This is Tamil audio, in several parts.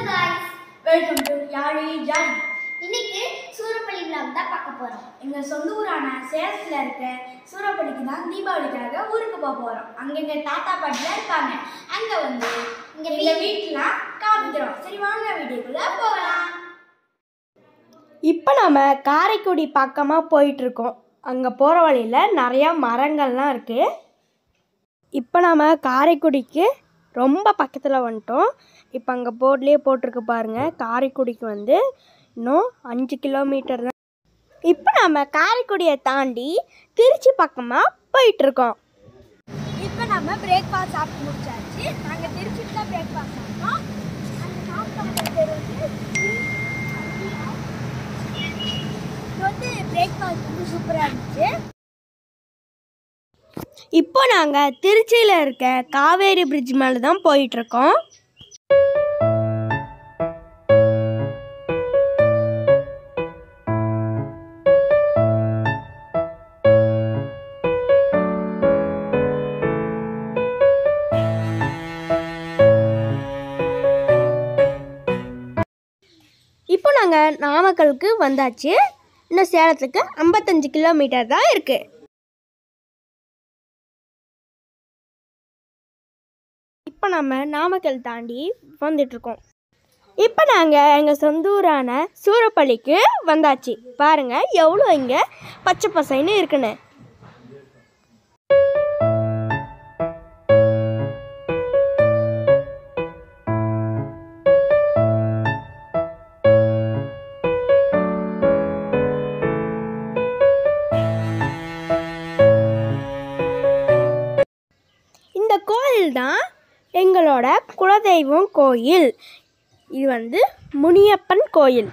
guys welcome to Yaazhi jolly இன்னைக்கு சூரப்பள்ளி vlog தான் பார்க்க போறோம் எங்கள் சொந்த ஊரான சேலத்தில் இருக்க சூரப்பள்ளிக்கு தான் தீபாவளிக்காக ஊருக்கு போக போகிறோம் அங்கே எங்கள் தாத்தா பாட்டிலாம் இருக்காங்க அங்கே வந்து இங்க எங்கள் வீட்டிலாம் காமிக்கிறோம் சரி வாங்க வீடியோக்குள்ளே போகலாம் இப்போ நம்ம காரைக்குடி பக்கமாக போயிட்டுருக்கோம் அங்கே போகிற வழியில் நிறையா மரங்கள்லாம் இருக்குது இப்போ நம்ம காரைக்குடிக்கு ரொம்ப பக்கத்தில் வந்துட்டோம் இப்போ அங்கே போர்ட்லேயே போட்டிருக்கு பாருங்கள் காரைக்குடிக்கு வந்து இன்னும் அஞ்சு கிலோமீட்டர் தான் இப்போ நம்ம காரைக்குடியை தாண்டி திருச்சி பக்கமாக போயிட்டுருக்கோம் இப்போ நம்ம பிரேக்ஃபாஸ்ட் சாப்பிட்டு முடிச்சாச்சு நாங்கள் திருச்சிக்கு தான் பிரேக்ஃபாஸ்ட் சாப்பிட்டோம் அந்த சாப்பிட்ட பேர் வந்து இது வந்து பிரேக்ஃபாஸ்ட் வந்து சூப்பராக இருந்துச்சு இப்போ நாங்கள் திருச்சியில் இருக்க காவேரி பிரிட்ஜ் மேலே தான் போயிட்டுருக்கோம் இப்போ நாங்கள் நாமக்கலுக்கு வந்தாச்சு இன்னும் சேலத்துக்கு ஐம்பத்தஞ்சு கிலோமீட்டர் தான் இருக்குது இப்போ நம்ம நாமக்கல் தாண்டி வந்துட்டுருக்கோம் இப்போ நாங்கள் எங்கள் சொந்த ஊரான சூரப்பள்ளிக்கு வந்தாச்சு பாருங்கள் எவ்வளோ இங்கே பச்சை பசைன்னு இருக்குன்னு இந்த கோயில் தான் எங்களோட குலதெய்வம் கோயில் இது வந்து முனியப்பன் கோயில்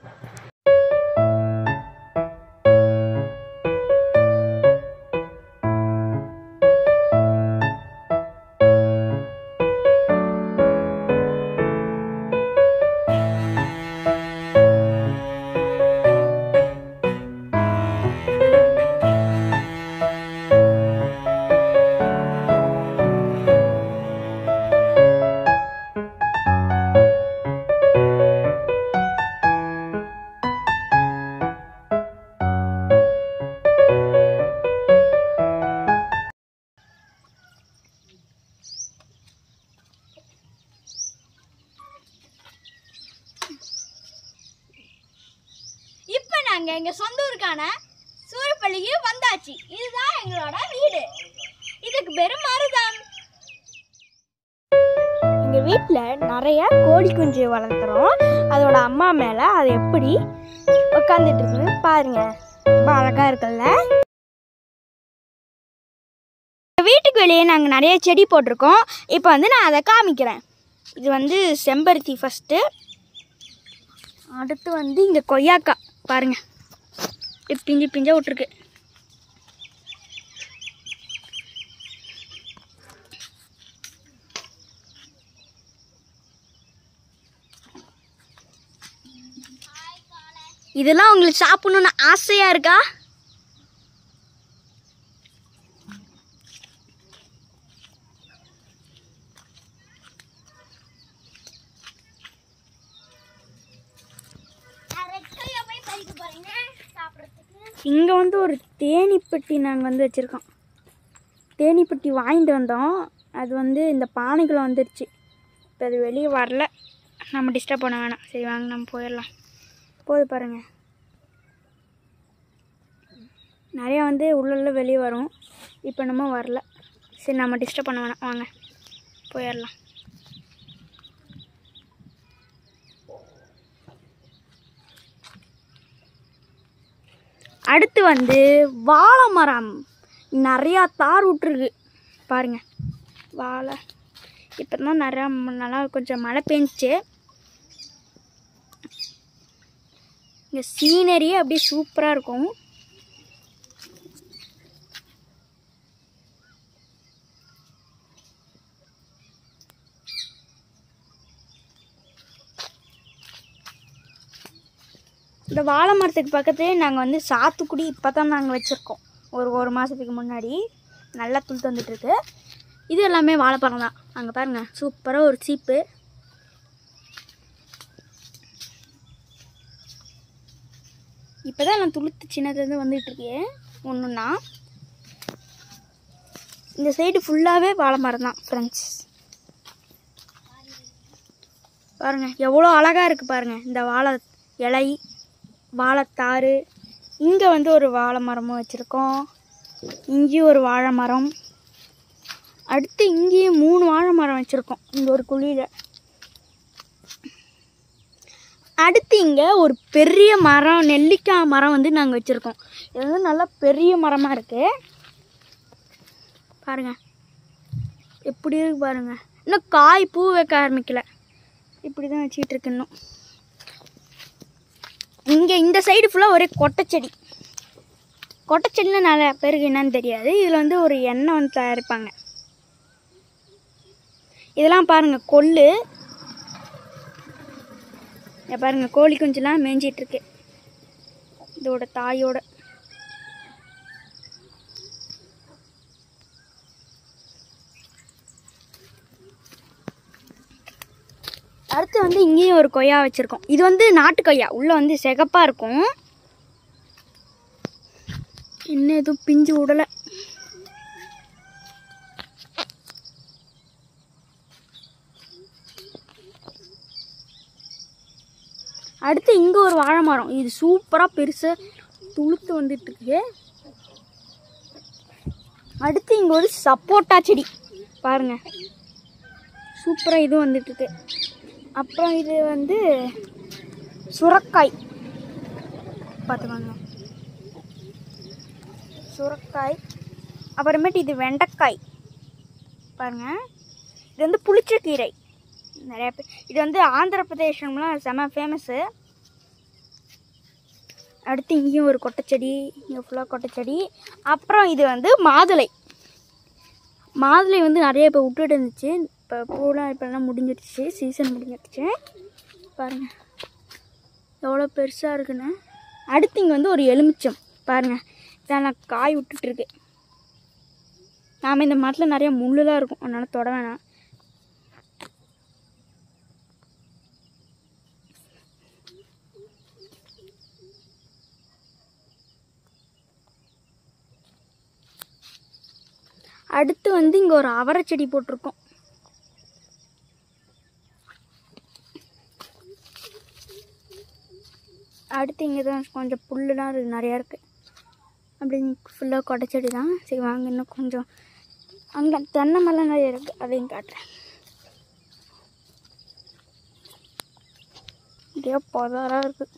இப்போ நாங்கள் எங்கள் சொந்த ஊருக்கான சூரப்பள்ளிக்கு வந்தாச்சு இதுதான் எங்களோட வீடு இதுக்கு பேர் மருதம் எங்கள் வீட்டில் நிறைய கோழி குஞ்சு வளர்த்துறோம் அதோட அம்மா மேலே அது எப்படி உட்காந்துட்டு இருக்குன்னு பாருங்க ரொம்ப அழகாக இருக்குல்ல வீட்டுக்கு வெளியே நாங்கள் நிறைய செடி போட்டிருக்கோம் இப்போ வந்து நான் அதை காமிக்கிறேன் இது வந்து செம்பருத்தி ஃபஸ்ட்டு அடுத்து வந்து இங்கே கொய்யாக்கா பாருங்க இப்படி பிஞ்சு பிஞ்சா விட்ருக்கு இதெல்லாம் உங்களுக்கு சாப்பிடணும்னு ஆசையா இருக்கா இங்கே வந்து ஒரு தேனீப்பெட்டி நாங்கள் வந்து வச்சுருக்கோம் தேனீப்பெட்டி வாங்கிட்டு வந்தோம் அது வந்து இந்த பானைக்குள்ளே வந்துருச்சு இப்போ அது வெளியே வரல நம்ம டிஸ்டர்ப் பண்ண வேணாம் சரி வாங்க நம்ம போயிடலாம் போது பாருங்க நிறையா வந்து உள்ள வெளியே வரும் இப்போ நம்ம வரல சரி நம்ம டிஸ்டர்ப் பண்ண வேணாம் வாங்க போயிடலாம் அடுத்து வந்து வாழை மரம் நிறையா தார் விட்ருக்கு பாருங்க வாழை இப்போ தான் நிறையா ம- நல்லா கொஞ்சம் மழை பெஞ்சிச்சு இங்கே சீனரியே அப்படியே சூப்பராக இருக்கும் இந்த வாழை மரத்துக்கு பக்கத்துலேயே நாங்கள் வந்து சாத்துக்குடி இப்போ தான் நாங்கள் வச்சுருக்கோம் ஒரு ஒரு மாதத்துக்கு முன்னாடி நல்லா துள் தந்துட்டுருக்கு இது எல்லாமே வாழைப்பழம் தான் அங்கே பாருங்கள் சூப்பராக ஒரு சீப்பு இப்போ தான் நான் துளுத்து சின்னதுலேருந்து வந்துட்டுருக்கு ஒன்றுன்னா இந்த சைடு ஃபுல்லாகவே வாழை மரம் தான் ஃப்ரெண்ட்ஸ் பாருங்கள் எவ்வளோ அழகாக இருக்குது பாருங்கள் இந்த வாழை இலை வாழைத்தாறு இங்கே வந்து ஒரு வாழை மரமும் வச்சுருக்கோம் இங்கேயும் ஒரு வாழை மரம் அடுத்து இங்கேயும் மூணு வாழை மரம் வச்சுருக்கோம் இங்கே ஒரு குழியில் அடுத்து இங்கே ஒரு பெரிய மரம் நெல்லிக்காய் மரம் வந்து நாங்கள் வச்சுருக்கோம் இது வந்து நல்லா பெரிய மரமாக இருக்குது பாருங்கள் எப்படி இருக்கு பாருங்கள் இன்னும் காய் பூ வைக்க ஆரம்பிக்கல இப்படி தான் வச்சுக்கிட்டு இருக்கு இன்னும் இங்கே இந்த சைடு ஃபுல்லாக ஒரே கொட்டைச்செடி கொட்டைச்செடினா நிறைய பேருக்கு என்னன்னு தெரியாது இதில் வந்து ஒரு எண்ணெய் வந்து தயாரிப்பாங்க இதெல்லாம் பாருங்கள் கொள்ளு இங்க பாருங்க கோழி குஞ்சுலாம் மேய்ஞ்சிட்டு இருக்கு இதோட தாயோட அடுத்து வந்து இங்கேயும் ஒரு கொய்யா வச்சுருக்கோம் இது வந்து நாட்டு கொய்யா உள்ளே வந்து சிகப்பாக இருக்கும் என்ன எதுவும் பிஞ்சு விடலை அடுத்து இங்கே ஒரு வாழை மரம் இது சூப்பராக பெருசு துளுத்து வந்துட்டு இருக்கு அடுத்து இங்கே ஒரு சப்போட்டா செடி பாருங்க சூப்பராக இதுவும் வந்துட்டு இருக்கு அப்புறம் இது வந்து சுரக்காய் பார்த்துக்கோங்க சுரக்காய் அப்புறமேட்டு இது வெண்டைக்காய் பாருங்க இது வந்து புளிச்சக்கீரை நிறைய பேர் இது வந்து ஆந்திர பிரதேசம்லாம் செம ஃபேமஸ்ஸு அடுத்து இங்கேயும் ஒரு கொட்டைச்செடி இங்கே ஃபுல்லாக கொட்டைச்செடி அப்புறம் இது வந்து மாதுளை மாதுளை வந்து நிறைய இப்போ விட்டுட்டு இருந்துச்சு இப்போ பூலாம் இப்போலாம் முடிஞ்சிடுச்சு சீசன் முடிஞ்சிடுச்சு பாருங்கள் எவ்வளோ பெருசாக இருக்குன்னு அடுத்து இங்கே வந்து ஒரு எலுமிச்சம் பாருங்கள் இதான் நான் காய் விட்டுட்டுருக்கு நாம் இந்த மரத்தில் நிறைய முள்ளுலாம் இருக்கும் அதனால் தொட வேணாம் அடுத்து வந்து இங்கே ஒரு அவரை செடி போட்டிருக்கோம் அடுத்து இங்கே தான் கொஞ்சம் புல்லுலாம் இருக்கு நிறையா இருக்குது அப்படி ஃபுல்லாக கொடை செடி தான் சரி வாங்க இன்னும் கொஞ்சம் அங்கே தென்னை மரம் நிறைய இருக்குது அதையும் காட்டுறேன் இதே புதராக இருக்குது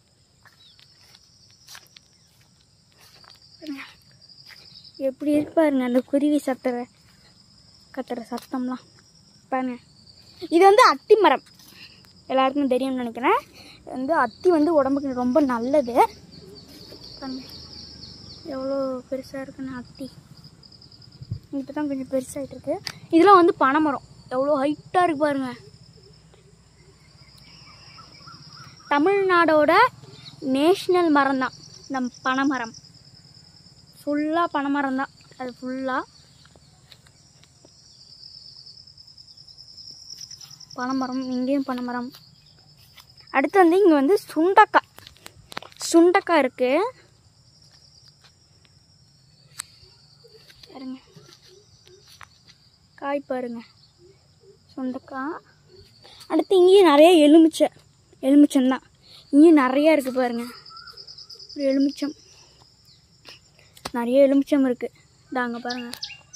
எப்படி இருக்கு பாருங்க அந்த குருவி சத்துற கத்துற சத்தம்லாம் பாருங்க இது வந்து அத்தி மரம் எல்லாருக்கும் தெரியும்னு நினைக்கிறேன் இது வந்து அத்தி வந்து உடம்புக்கு ரொம்ப நல்லது பாருங்க எவ்வளோ பெருசாக இருக்குன்னு அத்தி இப்போ தான் கொஞ்சம் பெருசாகிட்டு இருக்கு இதெல்லாம் வந்து பனைமரம் எவ்வளோ ஹைட்டாக இருக்கு பாருங்க தமிழ்நாடோட நேஷ்னல் மரம் தான் இந்த பனைமரம் ஃபுல்லாக பனைமரம் தான் அது ஃபுல்லாக பனைமரம் இங்கேயும் பனைமரம் அடுத்து வந்து இங்கே வந்து சுண்டக்காய் சுண்டக்காய் இருக்குது பாருங்க காய் பாருங்க சுண்டக்காய் அடுத்து இங்கேயும் நிறைய எலுமிச்சை எலுமிச்சம் தான் இங்கேயும் நிறைய இருக்குது பாருங்க ஒரு எலுமிச்சம் நிறைய எலுமிச்சம் இருக்குது இதாங்க பாருங்க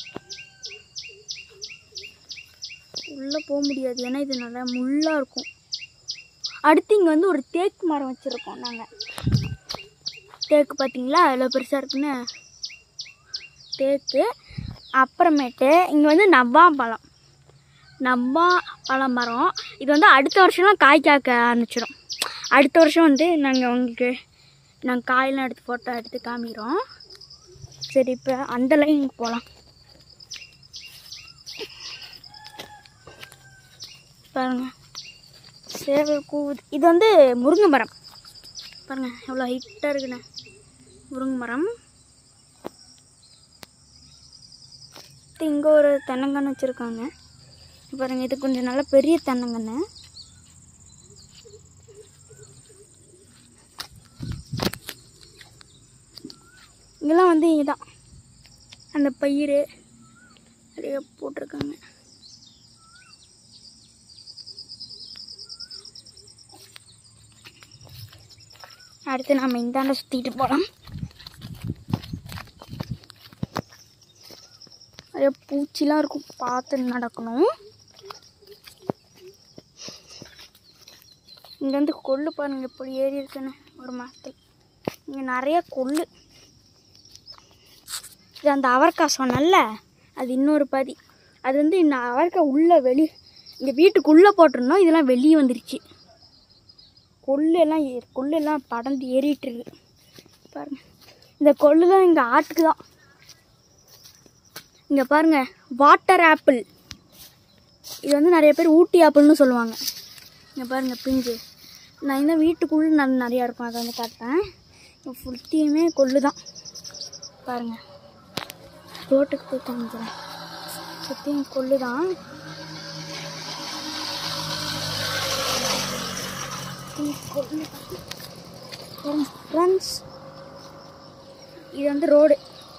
உள்ளே போக முடியாது ஏன்னா இது நல்லா முள்ளாக இருக்கும் அடுத்து இங்கே வந்து ஒரு தேக்கு மரம் வச்சுருக்கோம் நாங்கள் தேக்கு பார்த்தீங்களா எவ்வளோ பெருசாக இருக்குன்னு தேக்கு அப்புறமேட்டு இங்கே வந்து நவ்வா பழம் நவ்வா பழம் மரம் இது வந்து அடுத்த வருஷம்லாம் காய் காக்க ஆரம்பிச்சிடும் அடுத்த வருஷம் வந்து நாங்கள் உங்களுக்கு நாங்கள் காயெல்லாம் எடுத்து ஃபோட்டோ எடுத்து காமிக்கிறோம் சரி இப்போ அந்த லைனுக்கு போகலாம் பாருங்க சேவல் கூவுது இது வந்து முருங்கை மரம் பாருங்க எவ்வளோ ஹைட்டாக இருக்குண்ணே முருங்கை மரம் இங்கே ஒரு தென்னங்கன்று வச்சுருக்காங்க பாருங்க இது கொஞ்சம் நல்ல பெரிய தென்னங்கன்று இங்கெல்லாம் வந்து இங்கே தான் அந்த பயிர் நிறைய போட்டிருக்காங்க அடுத்து நம்ம இந்தாண்ட சுற்றிட்டு போகலாம் நிறைய பூச்சிலாம் இருக்கும் பார்த்து நடக்கணும் இங்கே வந்து கொள்ளு பாருங்க எப்படி ஏறி இருக்குன்னு ஒரு மாதத்தில் இங்கே நிறைய கொள்ளு இது அந்த அவரைக்காய் சொன்னல அது இன்னொரு பாதி அது வந்து இந்த அவரைக்காய் உள்ளே வெளி இங்கே வீட்டுக்குள்ளே போட்டிருந்தோம் இதெல்லாம் வெளியே வந்துருச்சு கொள்ளு எல்லாம் ஏ கொள்ளு எல்லாம் படர்ந்து ஏறிட்டு இருக்கு பாருங்க இந்த கொள்ளு தான் இங்கே ஆட்டுக்கு தான் இங்கே பாருங்க வாட்டர் ஆப்பிள் இது வந்து நிறைய பேர் ஊட்டி ஆப்பிள்னு சொல்லுவாங்க இங்கே பாருங்க பிஞ்சு நான் இந்த வீட்டுக்குள்ளே நான் நிறையா இருக்கும் அதை வந்து காட்டுறேன் ஃபுல்த்தியுமே கொள்ளு தான் பாருங்க ரோட்டுக்கு போய் காமிக்கிறேன் சுற்றியும் கொள்ளு தான் கொள்ளு ஃப்ரெண்ட்ஸ் இது வந்து ரோடு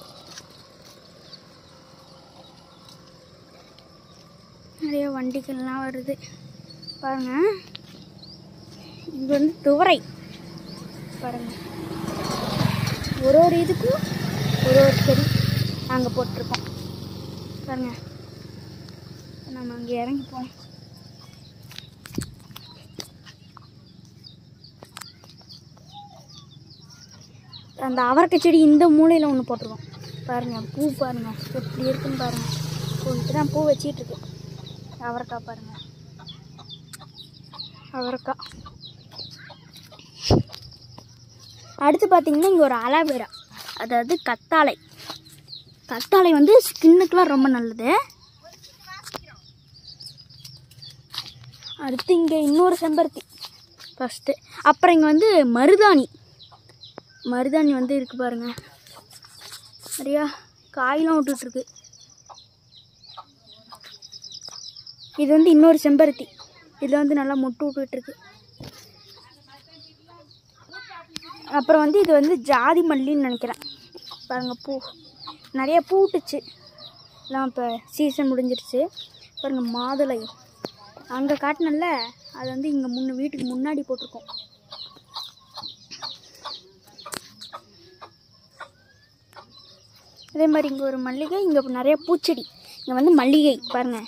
நிறைய வண்டிகள்லாம் வருது பாருங்க இது வந்து துவரை பாருங்க ஒரு ஒரு இதுக்கும் ஒரு ஒரு செடி நாங்கள் போட்டிருக்கோம் பாருங்க நம்ம அங்கே இறங்கி போவோம் அந்த அவரைக்காய் செடி இந்த மூலையில் ஒன்று போட்டிருக்கோம் பாருங்க பூ பாருங்க எப்படி இருக்குன்னு பாருங்க பூ தான் பூ வச்சிட்டு இருக்கு அவரைக்காய் பாருங்க அவரைக்காய் அடுத்து பார்த்தீங்கன்னா இங்கே ஒரு அலாவேரா அதாவது கத்தாழை கத்தாழை வந்து ஸ்கின்னுக்கெலாம் ரொம்ப நல்லது அடுத்து இங்கே இன்னொரு செம்பருத்தி ஃபஸ்ட்டு அப்புறம் இங்கே வந்து மருதாணி மருதாணி வந்து இருக்கு பாருங்க நிறையா காயெலாம் விட்டுட்ருக்கு இது வந்து இன்னொரு செம்பருத்தி இதில் வந்து நல்லா மொட்டு விட்டுட்ருக்கு அப்புறம் வந்து இது வந்து ஜாதி மல்லின்னு நினைக்கிறேன் பாருங்கள் பூ நிறைய பூ விட்டுச்சு எல்லாம் இப்போ சீசன் முடிஞ்சிருச்சு பாருங்கள் மாதுளை அங்கே காட்டினல அது வந்து இங்கே முன்ன வீட்டுக்கு முன்னாடி போட்டிருக்கோம் அதே மாதிரி இங்கே ஒரு மல்லிகை இங்கே நிறைய பூச்செடி இங்கே வந்து மல்லிகை பாருங்கள்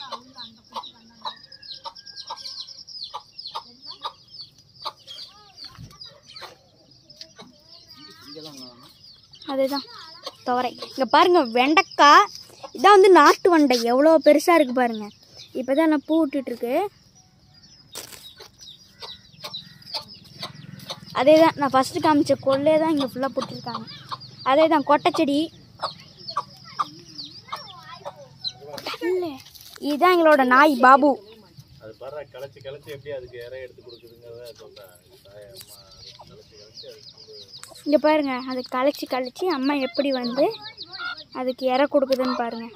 அதுதான் துவரை இங்கே பாருங்கள் வெண்டைக்காய் இதான் வந்து நாட்டு வண்டை எவ்வளோ பெருசாக இருக்குது பாருங்கள் இப்போ தான் நான் பூ விட்டுட்ருக்கு அதே தான் நான் ஃபஸ்ட்டு காமிச்ச கொல்லே தான் இங்கே ஃபுல்லாக போட்டிருக்காங்க அதே தான் கொட்டைச்செடி இல்லை இதுதான் எங்களோட நாய் பாபு அது பாரு களைச்சி களைச்சி எப்படி அதுக்கு இறை எடுத்து கொடுக்குதுங்கிறத சொல்றேன் தாய் அம்மா களைச்சி களைச்சி அதுக்கு கொடு. இங்கே பாருங்க அதை களைச்சி களைச்சி அம்மா எப்படி வந்து அதுக்கு இறை கொடுக்குதுன்னு பாருங்க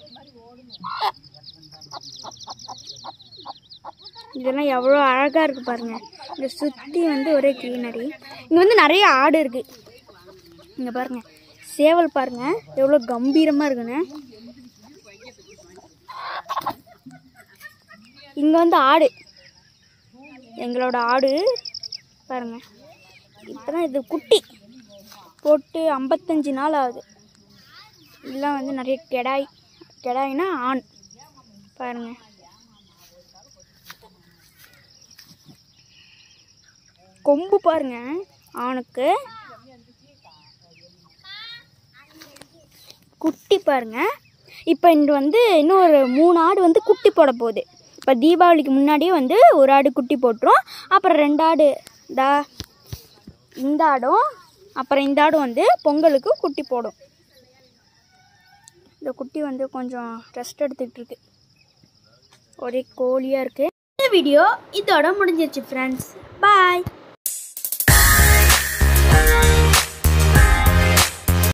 இதெல்லாம் எவ்வளோ அழகாக இருக்குது பாருங்க இங்கே சுற்றி வந்து ஒரே க்ரீனரி இங்கே வந்து நிறைய ஆடு இருக்குது இங்கே பாருங்க சேவல் பாருங்க எவ்வளோ கம்பீரமாக இருக்குன்னு இங்கே வந்து ஆடு எங்களோட ஆடு பாருங்க இப்போ தான் இது குட்டி போட்டு ஐம்பத்தஞ்சு நாள் ஆகுது இதெல்லாம் வந்து நிறைய கெடாய் கெடாய்னா ஆண் பாருங்க கொம்பு பாருங்க ஆணுக்கு குட்டி பாருங்க இப்போ இன்று வந்து இன்னும் ஒரு மூணு ஆடு வந்து குட்டி போட போகுது இப்போ தீபாவளிக்கு முன்னாடியே வந்து ஒரு ஆடு குட்டி போட்டுரும் அப்புறம் ரெண்டு ஆடு தா இந்த ஆடும் அப்புறம் இந்த ஆடும் வந்து பொங்கலுக்கு குட்டி போடும் இந்த குட்டி வந்து கொஞ்சம் ரெஸ்ட் எடுத்துக்கிட்டு இருக்கு ஒரே கோழியாக இருக்குது இந்த வீடியோ இதோட முடிஞ்சிருச்சு ஃப்ரெண்ட்ஸ் பாய்